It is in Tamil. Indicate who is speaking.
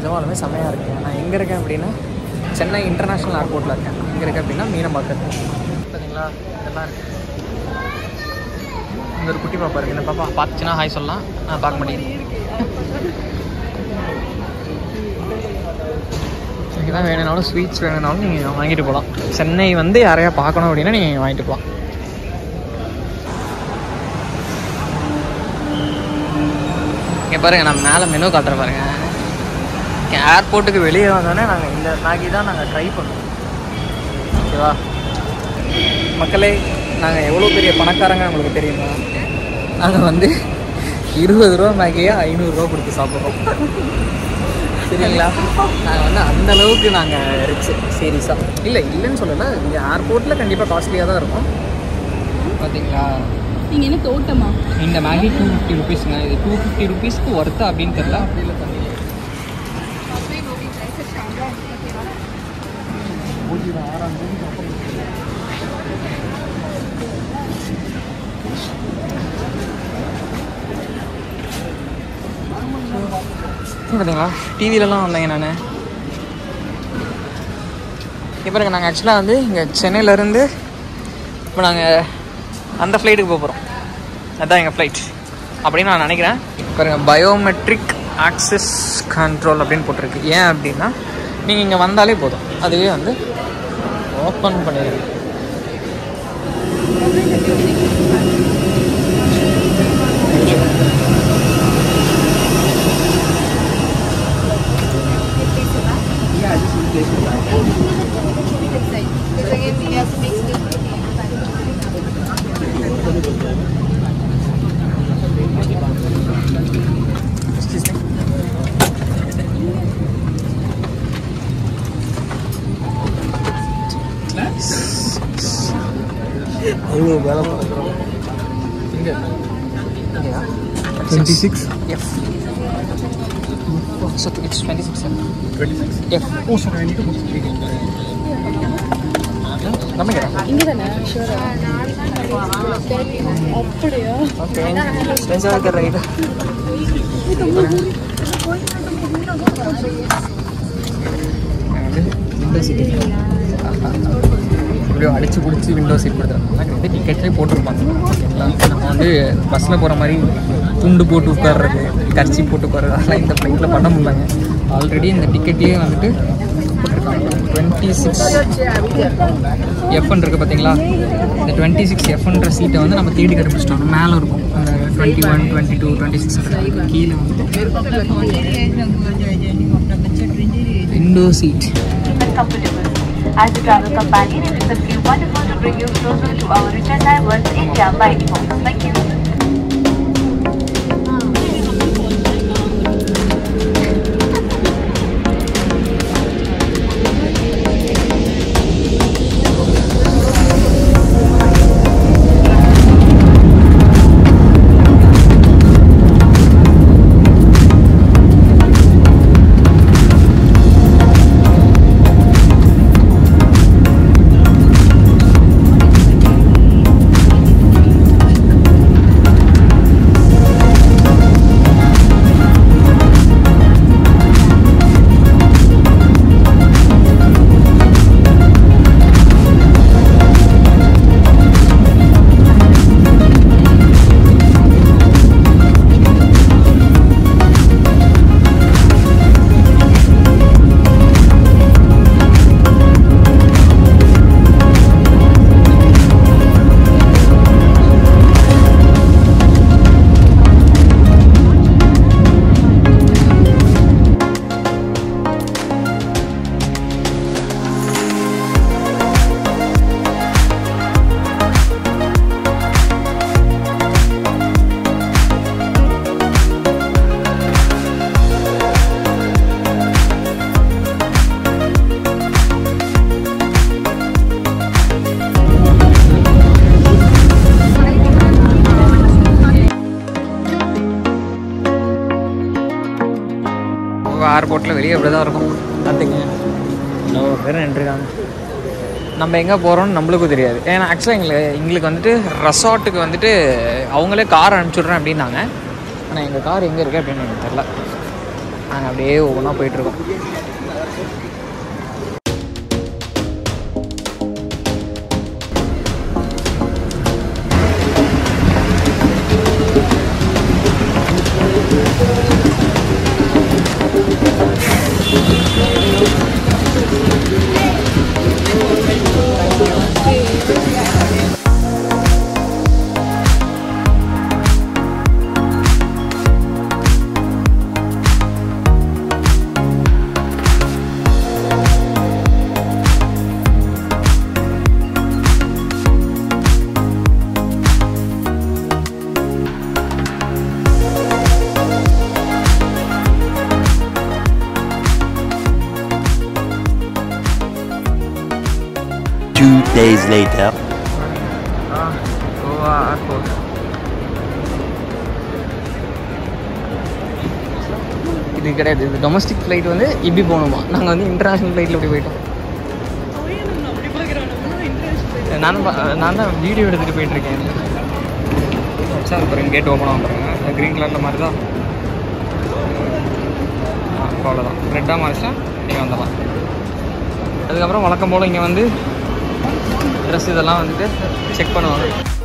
Speaker 1: நிஜமாலுமே செம்மையாக இருக்கேன் நான் எங்கே இருக்கேன் அப்படின்னா சென்னை இன்டர்நேஷ்னல் ஏர்போர்ட்டில் இருக்கேன் எங்கே இருக்கேன் அப்படின்னா மீனம்பாக்கம் பார்த்தீங்களா இதெல்லாம் இருக்கு இங்க ஒரு குட்டி பாப்பா இருக்கு இந்த பாப்பா பார்த்துச்சுன்னா ஹாய் சொல்லலாம் நான் பார்க்க மாட்டேங்குது எனக்கு தான் வேணும்னாலும் ஸ்வீட்ஸ் வேணும்னாலும் நீங்கள் வாங்கிட்டு போகலாம் சென்னை வந்து யாரையா பார்க்கணும் அப்படின்னா நீங்கள் வாங்கிட்டு போகலாம் இங்கே பாருங்க நான் மேலே மெனு காட்டுறேன் பாருங்க ஏர்போர்ட்டுக்கு வெளியே வந்தோடனே நாங்கள் இந்த மேகி தான் நாங்கள் ட்ரை பண்ணுவோம் ஓகேவா மக்களே நாங்கள் எவ்வளோ பெரிய பணக்காரங்க உங்களுக்கு தெரியுமா நாங்கள் வந்து இருபது ரூபா மேகியை ஐநூறுரூவா கொடுத்து சாப்பிட்றோம் சரிங்களா நாங்கள் வந்து அந்த அளவுக்கு நாங்கள் ரிச்சு சீரியஸாக இல்லை இல்லைன்னு சொல்லலை இங்கே ஏர்போர்ட்டில் கண்டிப்பாக காஸ்ட்லியாக தான் இருக்கும் பார்த்தீங்களா
Speaker 2: நீங்க என்ன தோட்டமா
Speaker 1: இந்த மேகி டூ ஃபிஃப்டி ருபீஸுங்க இது டூ ஃபிஃப்டி ருபீஸ்க்கு ஒர்த்தா அப்படின்னு தெரியல அப்படி இல்லை தம்பி பார்த்தீங்களா டிவிலலாம் வந்தேங்க நான் இப்போ நாங்கள் ஆக்சுவலாக வந்து இங்கே சென்னையிலேருந்து இப்போ நாங்கள் அந்த ஃப்ளைட்டுக்கு போக போகிறோம் அதுதான் எங்கள் ஃப்ளைட் அப்படின்னு நான் நினைக்கிறேன் பாருங்க பயோமெட்ரிக் ஆக்சஸ் கண்ட்ரோல் அப்படின்னு போட்டிருக்கு ஏன் அப்படின்னா நீங்கள் இங்கே வந்தாலே போதும் அதுவே வந்து ஓப்பன் பண்ணிடுது Excuse me.
Speaker 3: அவ்வளோ வேலை பார்க்குறோம்
Speaker 1: இங்கே இங்கேயா
Speaker 3: twenty six
Speaker 1: F so it's twenty six
Speaker 3: twenty six
Speaker 1: F
Speaker 3: oh sir I need to
Speaker 1: நம்பிக்கிறேன்
Speaker 2: இங்க தானே ஷூரா அப்படியா
Speaker 1: ஓகே ஸ்பென்சர் இருக்கிற ரைடு விண்டோ சீட் இப்படியோ அடிச்சு பிடிச்சி விண்டோ சீட் கொடுத்துருக்காங்க இது டிக்கெட்லேயே போட்டிருப்பாங்க ஓகேங்களா நம்ம வந்து பஸ்ஸில் போகிற மாதிரி துண்டு போட்டு உட்கார்றது கர்ச்சி போட்டு உட்கார்றது அதெல்லாம் இந்த ஃப்ளைட்டில் பண்ண முடியலங்க ஆல்ரெடி இந்த டிக்கெட்லேயே வந்துட்டு போட்டிருக்காங்க டுவெண்ட்டி சிக்ஸ் எஃப்என் இருக்குது பார்த்தீங்களா இந்த டுவெண்ட்டி சிக்ஸ் எஃப்ன்ற சீட்டை வந்து நம்ம தேடி கண்டுபிடிச்சிட்டோம் மேலே இருக்கும் அந்த twenty one twenty two twenty six கீழே வந்து window seat
Speaker 4: and comfortable. As a travel companion, it is simply wonderful to bring you closer to our rich and diverse India by default. Thank you.
Speaker 1: ஏர்போர்ட்டில் வெளியே இப்படி தான் இருக்கும் பார்த்துங்க எவ்வளோ பேர் நின்றுருக்காங்க நம்ம எங்கே போகிறோம்னு நம்மளுக்கும் தெரியாது ஏன்னா ஆக்சுவலாக எங்களுக்கு எங்களுக்கு வந்துட்டு ரெசார்ட்டுக்கு வந்துட்டு அவங்களே கார் அனுப்பிச்சுட்றேன் அப்படின்னாங்க ஆனால் எங்கள் கார் எங்கே இருக்கு அப்படின்னு எனக்கு தெரில நாங்கள் அப்படியே ஒவ்வொன்றா போயிட்டுருக்கோம்
Speaker 5: Two days later.
Speaker 1: Goa airport இது கிடையாது இது டொமஸ்டிக் ஃப்ளைட் வந்து இப்படி போகணுமா நாங்கள் வந்து இன்டர்நேஷ்னல் ஃப்ளைட்டில் இப்படி போயிட்டோம் நான் பா- நான் தான் வீடியோ எடுத்துகிட்டு போயிட்டுருக்கேன் சார் அப்புறம் கேட் ஓப்பன் ஆகும் பாருங்க க்ரீன் கலரில் மாதிரி தான் அவ்வளோதான் ரெட்டாக மாறிச்சா நீங்கள் வந்துடலாம் அதுக்கப்புறம் வழக்கம் போல் இங்கே வந்து ட்ரெஸ் இதெல்லாம் வந்துட்டு செக் பண்ணுவாங்க